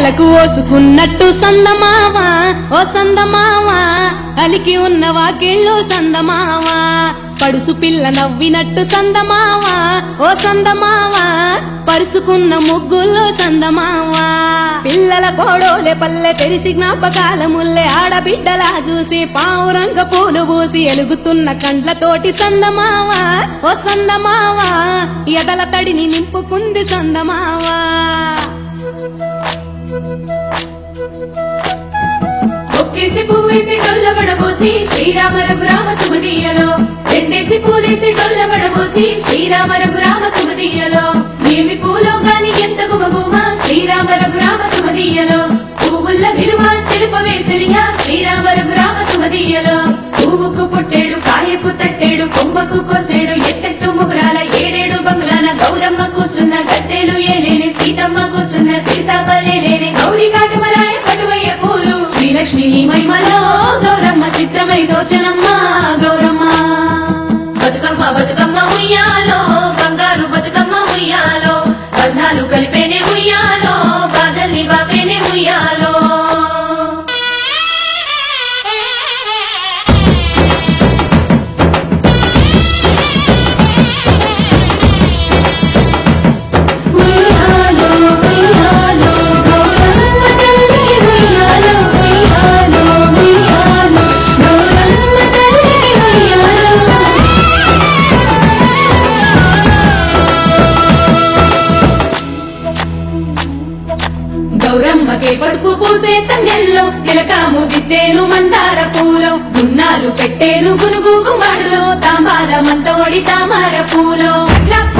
తలకు ఓసుకున్నట్టు సందమావా ఓ సందమావా అలికి ఉన్న వాకిళ్ళు సందమావా పడుసు పిల్ల నవ్వినట్టు సందమావా ఓ సందమావా పరుసుకున్న ముగ్గుల్లో సందమావా పిల్లల కోడోలే పల్లె తెరిసి జ్ఞాపకాల ముల్లె ఆడబిడ్డలా చూసి పావురంగ పూలు పూసి ఎలుగుతున్న కండ్లతోటి సందమావా ఓ సందమావా ఎదల తడిని నింపుకుంది సందమావా ఒక్కేసి పువ్వేసి డొల్లబడబోసి శ్రీరామ రఘురామ తుమదీయలో రెండేసి పూలేసి డొల్లబడబోసి శ్రీరామ రఘురామ తుమదీయలో ఏమి పూలో గాని ఎంత గుమగుమ శ్రీరామ రఘురామ తుమదీయలో పువ్వుల్ల విలువ తెలుపవేసలియా శ్రీరామ రఘురామ తుమదీయలో పువ్వుకు పుట్టేడు కాయకు తట్టేడు కొమ్మకు కోసేడు ఎత్తెత్తు ముగురాల ఏడేడు బంగ్లాల గౌరమ్మ కూసున్న గట్టెలు ఏలేని సీతమ్మ కూసున్న సీసాపలేని గౌరీ కాటమరాయ పటువయ్య పూలు శ్రీలక్ష్మి నీ మహిమలో గౌరమ్మ చిత్రమై దోచనమ్మ గౌరమ్మ బతుకమ్మ బతుకమ్మ ఉయ్యాలో బంగారు బతుకమ్మ ఉయ్యాలో బంధాలు కలిపేనే ఉయ్యాలో బాధల్ని బాపేనే ఉయ్యాలో ఉయ్యాలో ఉయ్యాలో గౌరమ్మ తల్లి ఉయ్యాలో ఉయ్యాలో ఉయ్యాలో గౌరమ్మ తల్లి ఉయ్యాలో గౌరమ్మకే పసుపు పూసే తంగెల్లో తిలకాము దిద్దేను మందార పూలో గున్నాలు పెట్టేను గునుగు గుమాడులో తాంబాల మంతోడి తామర పూలో అట్లా